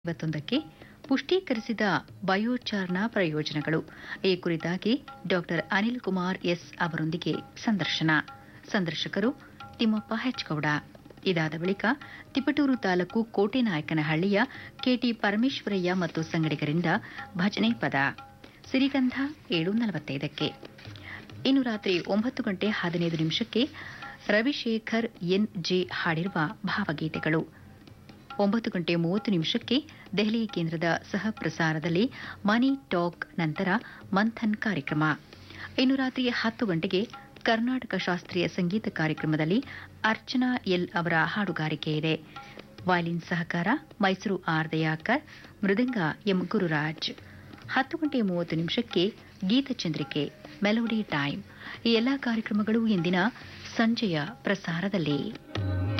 ಇವತ್ತೊಂದಕ್ಕೆ ಪುಷ್ಟೀಕರಿಸಿದ ಬಯೋಚಾರ್ನ ಪ್ರಯೋಜನಗಳು ಈ ಕುರಿತಾಗಿ ಡಾಕ್ಟರ್ ಅನಿಲ್ ಕುಮಾರ್ ಎಸ್ ಅವರೊಂದಿಗೆ ಸಂದರ್ಶನ ಸಂದರ್ಶಕರು ತಿಮ್ಮಪ್ಪ ಹೆಚ್ಗೌಡ ಇದಾದ ಬಳಿಕ ತಿಪಟೂರು ತಾಲೂಕು ಕೋಟೆನಾಯಕನಹಳ್ಳಿಯ ಕೆಟಿ ಪರಮೇಶ್ವರಯ್ಯ ಮತ್ತು ಸಂಗಡಿಗರಿಂದ ಭಜನೆ ಪದ ಸಿರಿಗಂಧ ಏಳು ನಲವತ್ತೈದಕ್ಕೆ ಇನ್ನು ರಾತ್ರಿ ಒಂಬತ್ತು ಗಂಟೆ ಹದಿನೈದು ನಿಮಿಷಕ್ಕೆ ರವಿಶೇಖರ್ ಎನ್ ಜೆ ಹಾಡಿರುವ ಭಾವಗೀತೆಗಳು ಒಂಬತ್ತು ಗಂಟೆ ಮೂವತ್ತು ನಿಮಿಷಕ್ಕೆ ದೆಹಲಿ ಕೇಂದ್ರದ ಸಹ ಪ್ರಸಾರದಲ್ಲಿ ಮನಿ ಟಾಕ್ ನಂತರ ಮಂಥನ್ ಕಾರ್ಯಕ್ರಮ ಇನ್ನು ರಾತ್ರಿ ಹತ್ತು ಗಂಟೆಗೆ ಕರ್ನಾಟಕ ಶಾಸ್ತ್ರೀಯ ಸಂಗೀತ ಕಾರ್ಯಕ್ರಮದಲ್ಲಿ ಅರ್ಚನಾ ಎಲ್ ಅವರ ಹಾಡುಗಾರಿಕೆ ಇದೆ ವಯಲಿನ್ ಸಹಕಾರ ಮೈಸೂರು ಆರ್ ದಯಾಕರ್ ಮೃದಂಗ ಎಂ ಗುರುರಾಜ್ ಹತ್ತು ಗಂಟೆ ಮೂವತ್ತು ನಿಮಿಷಕ್ಕೆ ಗೀತಚಂದ್ರಿಕೆ ಮೆಲೋಡಿ ಟೈಮ್ ಈ ಎಲ್ಲಾ ಕಾರ್ಯಕ್ರಮಗಳು ಇಂದಿನ ಸಂಜೆಯ ಪ್ರಸಾರದಲ್ಲಿ